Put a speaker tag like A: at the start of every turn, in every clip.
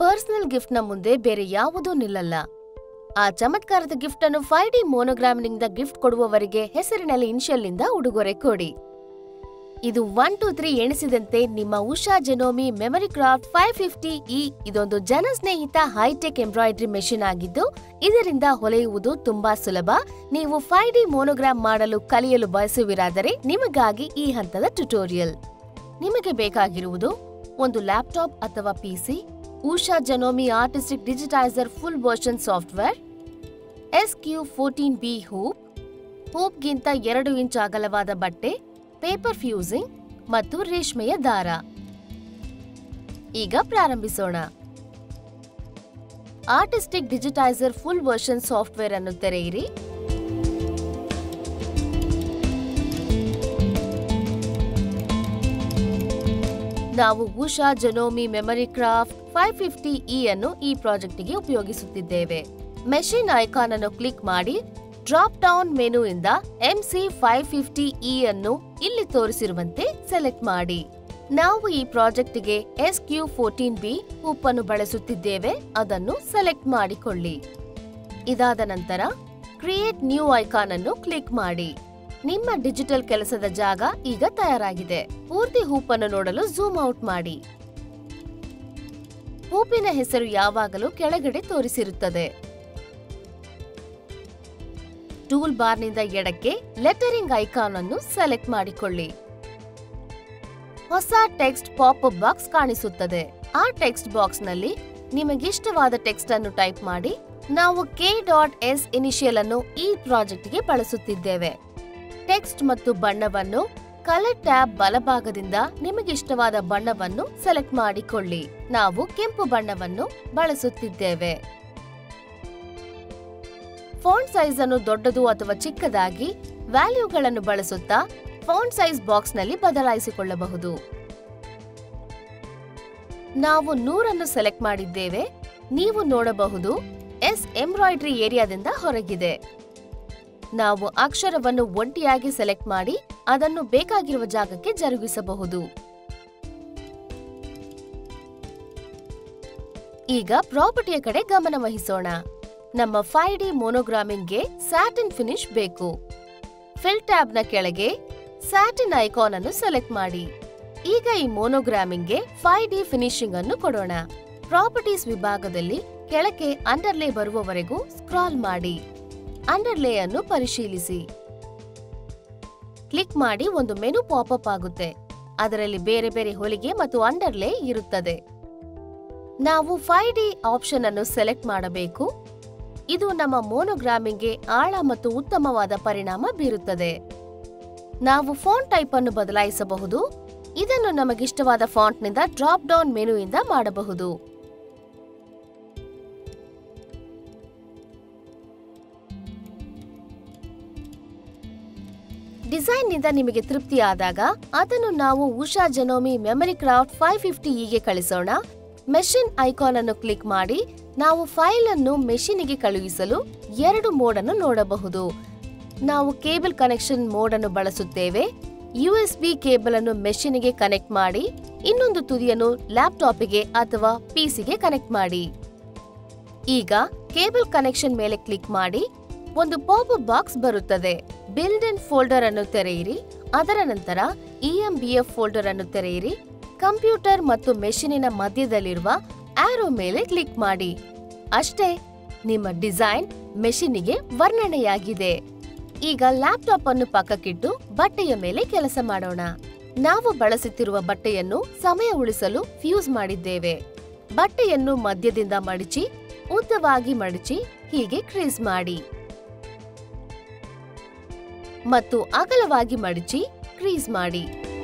A: personal gift ನ ಮುಂದೆ ಬೇರೆ ಯಾವುದೂ ನಿಲ್ಲಲ್ಲ ಆ ಚಮತ್ಕಾರದ ಗಿಫ್ಟ್ ಅನ್ನು ಫೈವ್ ಡಿ ಮೋನೋಗ್ರಾಮ್ನಿಂದ ಗಿಫ್ಟ್ ಕೊಡುವವರಿಗೆ ಹೆಸರಿನಲ್ಲಿ ಇನ್ಷಿಯಲ್ನಿಂದ ಉಡುಗೊರೆ ಕೊಡಿ ಇದು ಒನ್ ಟು ತ್ರೀ ಎಣಿಸಿದಂತೆ ನಿಮ್ಮ Usha Janome memory craft five fifty E ಇದೊಂದು ಜನಸ್ನೇಹಿತ ಹೈಟೆಕ್ ಎಂಬ್ರಾಯ್ಡ್ರಿ ಮೆಷಿನ್ ಆಗಿದ್ದು ಇದರಿಂದ ಹೊಲೆಯುವುದು ತುಂಬಾ ಸುಲಭ ನೀವು ಫೈವ್ ಡಿ ಮೋನೋಗ್ರಾಮ್ ಮಾಡಲು ಕಲಿಯಲು ಬಯಸುವಿರಾದರೆ ನಿಮಗಾಗಿ ಈ ಹಂತದ ಟ್ಯುಟೋರಿಯಲ್ ನಿಮಗೆ ಬೇಕಾಗಿರುವುದು ಒಂದು ಲ್ಯಾಪ್ಟಾಪ್ ಅಥವಾ PC Usha Janome artistic digitizer full version software S Q fourteen B hoop ಹೂಪ್ಗಿಂತ ಎರಡು ಇಂಚ್ ಅಗಲವಾದ ಬಟ್ಟೆ ಪೇಪರ್ ಫ್ಯೂಸಿಂಗ್ ಮತ್ತು ರೇಷ್ಮೆಯ ದಾರ ಈಗ ಪ್ರಾರಂಭಿಸೋಣ artistic digitizer full version software ಅನ್ನು ತೆರೆಯಿರಿ ನಾವು Usha Janome memory craft five fifty E ಅನ್ನು ಈ ಪ್ರಾಜೆಕ್ಟಿಗೆ ಉಪಯೋಗಿಸುತ್ತಿದ್ದೇವೆ ಮೆಷಿನ್ ಐಕಾನ್ ಅನ್ನು ಕ್ಲಿಕ್ ಮಾಡಿ ಡ್ರಾಪ್ ಡೌನ್ ಮೆನು ಇಂದ ಎಂಸಿ ಫೈವ್ ಫಿಫ್ಟಿ ಇ ಅನ್ನು ಇಲ್ಲಿ ತೋರಿಸಿರುವಂತೆ ಸೆಲೆಕ್ಟ್ ಮಾಡಿ ನಾವು ಈ ಪ್ರಾಜೆಕ್ಟ್ಗೆ ಎಸ್ ಕ್ಯೂ ಫೋರ್ಟೀನ್ ಬಿ ಉಪ್ಪನ್ನು ಬಳಸುತ್ತಿದ್ದೇವೆ ಅದನ್ನು ಸೆಲೆಕ್ಟ್ ಮಾಡಿಕೊಳ್ಳಿ ಇದಾದ ನಂತರ ಕ್ರಿಯೇಟ್ ನ್ಯೂ ಐಕಾನ್ ಅನ್ನು ಕ್ಲಿಕ್ ಮಾಡಿ ನಿಮ್ಮ ಡಿಜಿಟಲ್ ಕೆಲಸದ ಜಾಗ ಈಗ ತಯಾರಾಗಿದೆ ಪೂರ್ತಿ ಹೂಪನ್ನು ನೋಡಲು ಝೂಮ್ ಔಟ್ ಮಾಡಿ ಹೂಪಿನ ಹೆಸರು ಯಾವಾಗಲೂ ಕೆಳಗಡೆ ತೋರಿಸಿರುತ್ತದೆ ಟೂಲ್ ಬಾರ್ನಿಂದ ಎಡಕ್ಕೆ ಲೆಟರಿಂಗ್ ಐಕಾನ್ ಅನ್ನು ಸೆಲೆಕ್ಟ್ ಮಾಡಿಕೊಳ್ಳಿ ಹೊಸ ಟೆಕ್ಸ್ಟ್ ಪಾಪ್ ಅಪ್ ಬಾಕ್ಸ್ ಕಾಣಿಸುತ್ತದೆ ಆ ಟೆಕ್ಸ್ಟ್ ಬಾಕ್ಸ್ ನಲ್ಲಿ ನಿಮಗಿಷ್ಟವಾದ ಟೆಕ್ಸ್ಟ್ ಅನ್ನು ಟೈಪ್ ಮಾಡಿ ನಾವು ಕೆ ಡಾಟ್ ಎಸ್ ಇನಿಷಿಯಲ್ ಅನ್ನು ಈ ಪ್ರಾಜೆಕ್ಟ್ಗೆ ಬಳಸುತ್ತಿದ್ದೇವೆ ಟೆಕ್ಸ್ಟ್ ಮತ್ತು ಬಣ್ಣವನ್ನು ಕಲರ್ ಟ್ಯಾಬ್ ಬಲಭಾಗದಿಂದ ನಿಮಗಿಷ್ಟವಾದ ಬಣ್ಣವನ್ನು ಸೆಲೆಕ್ಟ್ ಮಾಡಿಕೊಳ್ಳಿ ನಾವು ಕೆಂಪು ಬಣ್ಣವನ್ನು ಬಳಸುತ್ತಿದ್ದೇವೆ ಫಾಂಟ್ ಸೈಜ್ ಅನ್ನು ದೊಡ್ಡದು ಅಥವಾ ಚಿಕ್ಕದಾಗಿ ವ್ಯಾಲ್ಯೂಗಳನ್ನು ಬಳಸುತ್ತಾ ಫಾಂಟ್ ಸೈಜ್ ಬಾಕ್ಸ್ ನಲ್ಲಿ ಬದಲಾಯಿಸಿಕೊಳ್ಳಬಹುದು ನಾವು ನೂರನ್ನು ಸೆಲೆಕ್ಟ್ ಮಾಡಿದ್ದೇವೆ ನೀವು ನೋಡಬಹುದು ಎಸ್ ಎಂಬ್ರಾಯ್ಡ್ರಿ ಏರಿಯಾದಿಂದ ಹೊರಗಿದೆ ನಾವು ಅಕ್ಷರವನ್ನು ಒಂಟಿಯಾಗಿ ಸೆಲೆಕ್ಟ್ ಮಾಡಿ ಅದನ್ನು ಬೇಕಾಗಿರುವ ಜಾಗಕ್ಕೆ ಜರುಗಿಸಬಹುದು ಈಗ ಪ್ರಾಪರ್ಟಿಯ ಕಡೆ ಗಮನ ವಹಿಸೋಣ ನಮ್ಮ ಫೈವ್ ಡಿ ಮೋನೋಗ್ರಾಮಿಂಗ್ಗೆ ಸ್ಯಾಟಿನ್ ಫಿನಿಶ್ ಬೇಕು ಫಿಲ್ ಟ್ಯಾಬ್ನ ಕೆಳಗೆ ಸ್ಯಾಟಿನ್ ಐಕಾನ್ ಅನ್ನು ಸೆಲೆಕ್ಟ್ ಮಾಡಿ ಈಗ ಈ ಮೋನೋಗ್ರಾಮಿಂಗ್ಗೆ ಫೈವ್ ಡಿ ಫಿನಿಶಿಂಗ್ ಅನ್ನು ಕೊಡೋಣ ಪ್ರಾಪರ್ಟೀಸ್ ವಿಭಾಗದಲ್ಲಿ ಕೆಳಕ್ಕೆ ಅಂಡರ್ಲೇ ಬರುವವರೆಗೂ ಸ್ಕ್ರಾಲ್ ಮಾಡಿ ಅಂಡರ್ಲೇ ಅನ್ನು ಪರಿಶೀಲಿಸಿ ಕ್ಲಿಕ್ ಮಾಡಿ ಒಂದು ಮೆನು ಪಾಪಪ್ ಆಗುತ್ತೆ ಅದರಲ್ಲಿ ಬೇರೆ ಬೇರೆ ಹೊಲಿಗೆ ಮತ್ತು ಅಂಡರ್ಲೇ ಇರುತ್ತದೆ ನಾವು ಫೈವ್ ಡಿ ಆಪ್ಷನ್ ಅನ್ನು ಸೆಲೆಕ್ಟ್ ಮಾಡಬೇಕು ಇದು ನಮ್ಮ ಮೋನೋಗ್ರಾಮಿಂಗ್ಗೆ ಆಳ ಮತ್ತು ಉತ್ತಮವಾದ ಪರಿಣಾಮ ಬೀರುತ್ತದೆ ನಾವು ಫಾಂಟ್ ಟೈಪ್ ಅನ್ನು ಬದಲಾಯಿಸಬಹುದು ಇದನ್ನು ನಮಗಿಷ್ಟವಾದ ಫಾಂಟ್ನಿಂದ ಡ್ರಾಪ್ ಡೌನ್ ಮೆನುವಿಂದ ಮಾಡಬಹುದು ಡಿಸೈನ್ನಿಂದ ನಿಮಗೆ ತೃಪ್ತಿಯಾದಾಗ ಅದನ್ನು ನಾವು Usha Janome memory craft five fifty ಇಗೆ ಕಳಿಸೋಣ ಮೆಷಿನ್ ಐಕಾನ್ ಅನ್ನು ಕ್ಲಿಕ್ ಮಾಡಿ ನಾವು ಫೈಲ್ ಅನ್ನು ಮೆಷಿನಿಗೆ ಕಳುಹಿಸಲು ಎರಡು ಮೋಡ್ ಅನ್ನು ನೋಡಬಹುದು ನಾವು ಕೇಬಲ್ ಕನೆಕ್ಷನ್ ಮೋಡ್ ಅನ್ನು ಬಳಸುತ್ತೇವೆ ಯುಎಸ್ಬಿ ಕೇಬಲ್ ಅನ್ನು ಮೆಷಿನಿಗೆ ಕನೆಕ್ಟ್ ಮಾಡಿ ಇನ್ನೊಂದು ತುದಿಯನ್ನು ಲ್ಯಾಪ್ಟಾಪಿಗೆ ಅಥವಾ ಪಿಸಿಗೆ ಕನೆಕ್ಟ್ ಮಾಡಿ ಈಗ ಕೇಬಲ್ ಕನೆಕ್ಷನ್ ಮೇಲೆ ಕ್ಲಿಕ್ ಮಾಡಿ ಒಂದು ಪಾಪ್ ಅಪ್ ಬಾಕ್ಸ್ ಬರುತ್ತದೆ ಬಿಲ್ಡ್ ಇನ್ ಫೋಲ್ಡರ್ ಅನ್ನು ತೆರೆಯಿರಿ ಅದರ ನಂತರ ಇಎಂಬಿಎಫ್ ಫೋಲ್ಡರ್ ಅನ್ನು ತೆರೆಯಿರಿ ಕಂಪ್ಯೂಟರ್ ಮತ್ತು ಮೆಷಿನಿನ ಮಧ್ಯದಲ್ಲಿರುವ ಆರೋ ಮೇಲೆ ಕ್ಲಿಕ್ ಮಾಡಿ ಅಷ್ಟೇ ನಿಮ್ಮ ಡಿಸೈನ್ ಮೆಷಿನಿಗೆ ವರ್ಣನೆಯಾಗಿದೆ ಈಗ ಲ್ಯಾಪ್ಟಾಪ್ ಅನ್ನು ಪಕ್ಕಕ್ಕಿಟ್ಟು ಬಟ್ಟೆಯ ಮೇಲೆ ಕೆಲಸ ಮಾಡೋಣ ನಾವು ಬಳಸುತ್ತಿರುವ ಬಟ್ಟೆಯನ್ನು ಸಮಯ ಉಳಿಸಲು ಫ್ಯೂಸ್ ಮಾಡಿದ್ದೇವೆ ಬಟ್ಟೆಯನ್ನು ಮಧ್ಯದಿಂದ ಮಡಿಚಿ ಉದ್ದವಾಗಿ ಮಡಿಚಿ ಹೀಗೆ ಕ್ರೀಸ್ ಮಾಡಿ ಮತ್ತು ಅಗಲವಾಗಿ ಮಡಿಚಿ ಕ್ರೀಸ್ ಮಾಡಿ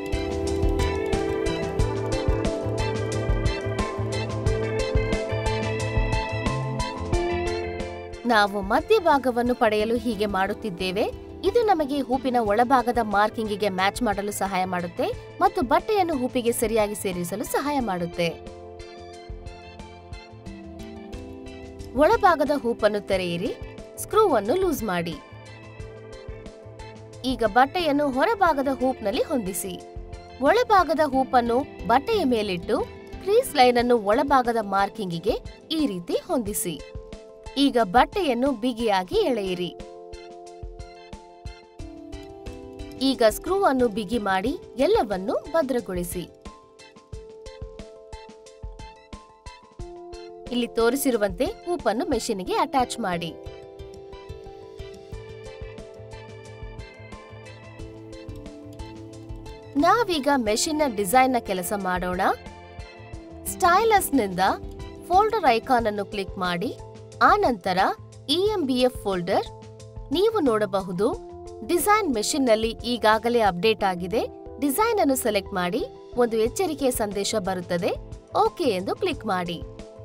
A: ನಾವು ಮಧ್ಯಭಾಗವನ್ನು ಪಡೆಯಲು ಹೀಗೆ ಮಾಡುತ್ತಿದ್ದೇವೆ ಇದು ನಮಗೆ ಹೂಪಿನ ಒಳಭಾಗದ ಮಾರ್ಕಿಂಗಿಗೆ ಮ್ಯಾಚ್ ಮಾಡಲು ಸಹಾಯ ಮಾಡುತ್ತೆ ಮತ್ತು ಬಟ್ಟೆಯನ್ನು ಹೂಪಿಗೆ ಸರಿಯಾಗಿ ಸೇರಿಸಲು ಸಹಾಯ ಮಾಡುತ್ತೆ ಒಳಭಾಗದ ಹೂಪನ್ನು ತೆರೆಯಿರಿ ಸ್ಕ್ರೂ ಅನ್ನು ಲೂಸ್ ಮಾಡಿ ಈಗ ಬಟ್ಟೆಯನ್ನು ಹೊರಭಾಗದ ಹೂಪ್ನಲ್ಲಿ ಹೊಂದಿಸಿ ಒಳಭಾಗದ ಹೂಪನ್ನು ಬಟ್ಟೆಯ ಮೇಲಿಟ್ಟು ಕ್ರೀಸ್ ಲೈನ್ ಅನ್ನು ಒಳಭಾಗದ ಮಾರ್ಕಿಂಗಿಗೆ ಈ ರೀತಿ ಹೊಂದಿಸಿ ಈಗ ಬಟ್ಟೆಯನ್ನು ಬಿಗಿಯಾಗಿ ಎಳೆಯಿರಿ ಈಗ ಸ್ಕ್ರೂ ಅನ್ನು ಬಿಗಿ ಮಾಡಿ ಎಲ್ಲವನ್ನು ಭದ್ರಗೊಳಿಸಿ ಇಲ್ಲಿ ತೋರಿಸಿರುವಂತೆ ಹೂಪನ್ನು ಮೆಷಿನ್ಗೆ ಅಟ್ಯಾಚ್ ಮಾಡಿ ನಾವೀಗ ಮೆಷಿನ್ನ ಡಿಸೈನ್ನ ಕೆಲಸ ಮಾಡೋಣ ಸ್ಟೈಲಸ್ನಿಂದ ಫೋಲ್ಡರ್ ಐಕಾನ್ ಅನ್ನು ಕ್ಲಿಕ್ ಮಾಡಿ ಆ ನಂತರ ಇಎಂಬಿಎಫ್ ಫೋಲ್ಡರ್ ನೀವು ನೋಡಬಹುದು ಡಿಸೈನ್ ಮೆಷಿನ್ನಲ್ಲಿ ಈಗಾಗಲೇ ಅಪ್ಡೇಟ್ ಆಗಿದೆ ಡಿಸೈನ್ ಅನ್ನು ಸೆಲೆಕ್ಟ್ ಮಾಡಿ ಒಂದು ಎಚ್ಚರಿಕೆಯ ಸಂದೇಶ ಬರುತ್ತದೆ ಓಕೆ ಎಂದು ಕ್ಲಿಕ್ ಮಾಡಿ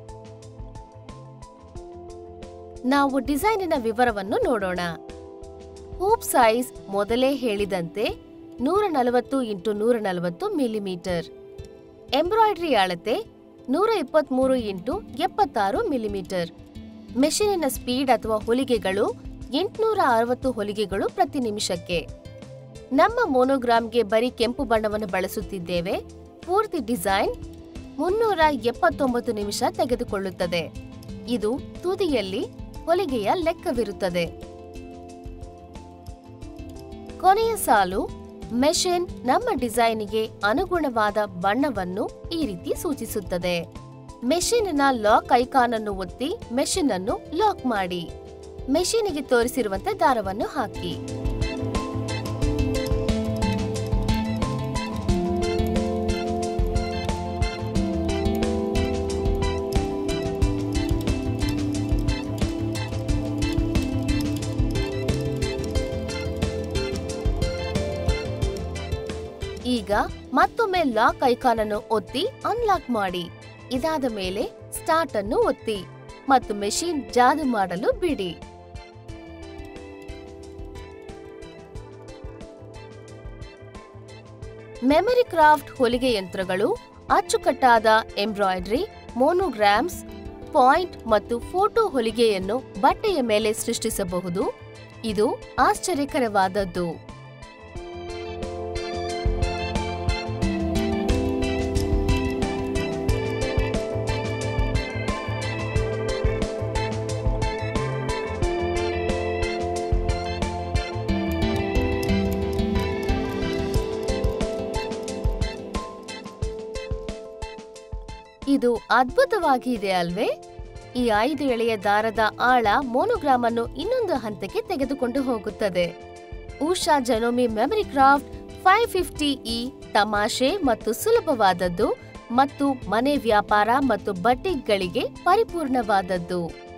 A: ನಾವು ಡಿಸೈನಿನ ವಿವರವನ್ನು ನೋಡೋಣ ಹೂಪ್ ಸೈಜ್ ಮೊದಲೇ ಹೇಳಿದಂತೆ ನೂರ ನಲವತ್ತು ಇಂಟು ನೂರ ನಲವತ್ತು ಮಿಲಿಮೀಟರ್ ಎಂಬ್ರಾಯ್ಡ್ರಿ ಅಳತೆ ನೂರ ಇಪ್ಪತ್ಮೂರು ಇಂಟು ಎಪ್ಪತ್ತಾರು ಮಿಲಿಮೀಟರ್ ಮೆಷಿನಿನ ಸ್ಪೀಡ್ ಅಥವಾ ಹೊಲಿಗೆಗಳು ಎಂಟುನೂರ ಅರವತ್ತು ಹೊಲಿಗೆಗಳು ಪ್ರತಿ ನಿಮಿಷಕ್ಕೆ ನಮ್ಮ ಮೋನೋಗ್ರಾಮ್ಗೆ ಬರೀ ಕೆಂಪು ಬಣ್ಣವನ್ನು ಬಳಸುತ್ತಿದ್ದೇವೆ ಪೂರ್ತಿ ಡಿಸೈನ್ ಮುನ್ನೂರ ಎಪ್ಪತ್ತೊಂಬತ್ತು ನಿಮಿಷ ತೆಗೆದುಕೊಳ್ಳುತ್ತದೆ ಇದು ತುದಿಯಲ್ಲಿ ಹೊಲಿಗೆಯ ಲೆಕ್ಕವಿರುತ್ತದೆ ಕೊನೆಯ ಸಾಲು ಮೆಷಿನ್ ನಮ್ಮ ಡಿಸೈನಿಗೆ ಅನುಗುಣವಾದ ಬಣ್ಣವನ್ನು ಈ ರೀತಿ ಸೂಚಿಸುತ್ತದೆ ಮೆಷಿನ್ನ ಲಾಕ್ ಐಕಾನ್ ಅನ್ನು ಒತ್ತಿ ಮೆಷಿನ್ ಅನ್ನು ಲಾಕ್ ಮಾಡಿ ಮೆಷಿನಿಗೆ ತೋರಿಸಿರುವಂತೆ ದಾರವನ್ನು ಹಾಕಿ ಈಗ ಮತ್ತೊಮ್ಮೆ ಲಾಕ್ ಐಕಾನ್ ಅನ್ನು ಒತ್ತಿ ಅನ್ಲಾಕ್ ಮಾಡಿ ಇದಾದ ಮೇಲೆ ಸ್ಟಾರ್ಟ್ ಅನ್ನು ಒತ್ತಿ ಮತ್ತು ಮೆಷಿನ್ ಜಾದು ಮಾಡಲು ಬಿಡಿ ಮೆಮರಿ ಕ್ರಾಫ್ಟ್ ಹೊಲಿಗೆ ಯಂತ್ರಗಳು ಅಚ್ಚುಕಟ್ಟಾದ ಎಂಬ್ರಾಯ್ಡ್ರಿ ಮೋನೋಗ್ರಾಮ್ಸ್ ಪಾಯಿಂಟ್ ಮತ್ತು ಫೋಟೋ ಹೊಲಿಗೆಯನ್ನು ಬಟ್ಟೆಯ ಮೇಲೆ ಸೃಷ್ಟಿಸಬಹುದು ಇದು ಆಶ್ಚರ್ಯಕರವಾದದ್ದು ಇದು ಅದ್ಭುತವಾಗಿದೆ ಅಲ್ವೇ ಈ ಐದು ಎಳೆಯ ದಾರದ ಆಳ ಮೋನೋಗ್ರಾಮ್ ಅನ್ನು ಇನ್ನೊಂದು ಹಂತಕ್ಕೆ ತೆಗೆದುಕೊಂಡು ಹೋಗುತ್ತದೆ Usha Janome memory craft five fifty E ತಮಾಷೆ ಮತ್ತು ಸುಲಭವಾದದ್ದು ಮತ್ತು ಮನೆ ವ್ಯಾಪಾರ ಮತ್ತು ಬಟ್ಟಿಗಳಿಗೆ ಪರಿಪೂರ್ಣವಾದದ್ದು